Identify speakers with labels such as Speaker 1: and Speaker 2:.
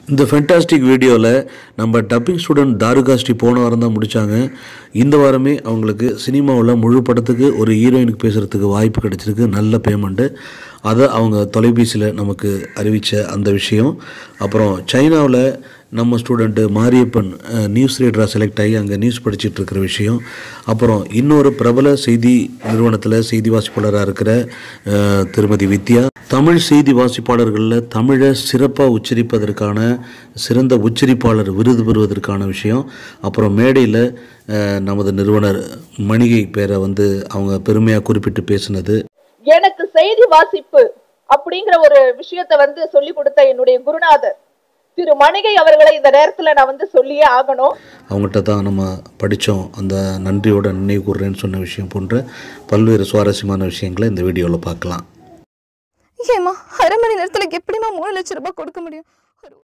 Speaker 1: இந்த ஃபென்டாஸ்டிக் வீடியோவில் நம்ம டப்பிங் ஸ்டூடெண்ட் தாருகாஸ்ரீ போன வாரம் தான் முடித்தாங்க இந்த வாரமே அவங்களுக்கு சினிமாவில் முழு படத்துக்கு ஒரு ஹீரோயினுக்கு பேசுகிறதுக்கு வாய்ப்பு கிடைச்சிருக்கு நல்ல பேமெண்ட்டு அதை அவங்க தொலைபேசியில் நமக்கு அறிவித்த அந்த விஷயம் அப்புறம் சைனாவில் நம்ம ஸ்டூடெண்ட்டு மாரியப்பன் அஹ், நியூஸ் ரீடராக செலக்ட் ஆகி அங்கே நியூஸ் படிச்சிட்டு இருக்கிற விஷயம் அப்புறம் இன்னொரு பிரபல செய்தி நிறுவனத்தில் செய்தி வாசிப்பாளராக இருக்கிற அஹ், திருமதி வித்யா தமிழ் செய்தி வாசிப்பாளர்களில் தமிழை சிறப்பாக உச்சரிப்பதற்கான சிறந்த உச்சரிப்பாளர் விருது பெறுவதற்கான விஷயம் அப்புறம் மேடையில் அஹ், நமது நிறுவனர் மணிகை பேரை வந்து அவங்க பெருமையாக குறிப்பிட்டு பேசினது
Speaker 2: எனக்கு செய்தி வாசிப்பு அப்படிங்கிற ஒரு விஷயத்தை வந்து சொல்லி கொடுத்த என்னுடைய குருநாதர் திரு மணிகை அவர்களை இந்த நேரத்துல நான் வந்து சொல்லியே ஆகணும்
Speaker 1: அவங்ககிட்ட தான் நம்ம படித்தோம் அந்த நன்றியோட நினைவு கூறுறேன்னு சொன்ன விஷயம் போன்ற பல்வேறு சுவாரஸ்யமான விஷயங்களை இந்த வீடியோவில் பார்க்கலாம்
Speaker 3: ஏம்மா அரை மணி நேரத்துல எப்படிம்மா மூணு லட்சம் ரூபாய் கொடுக்க முடியும்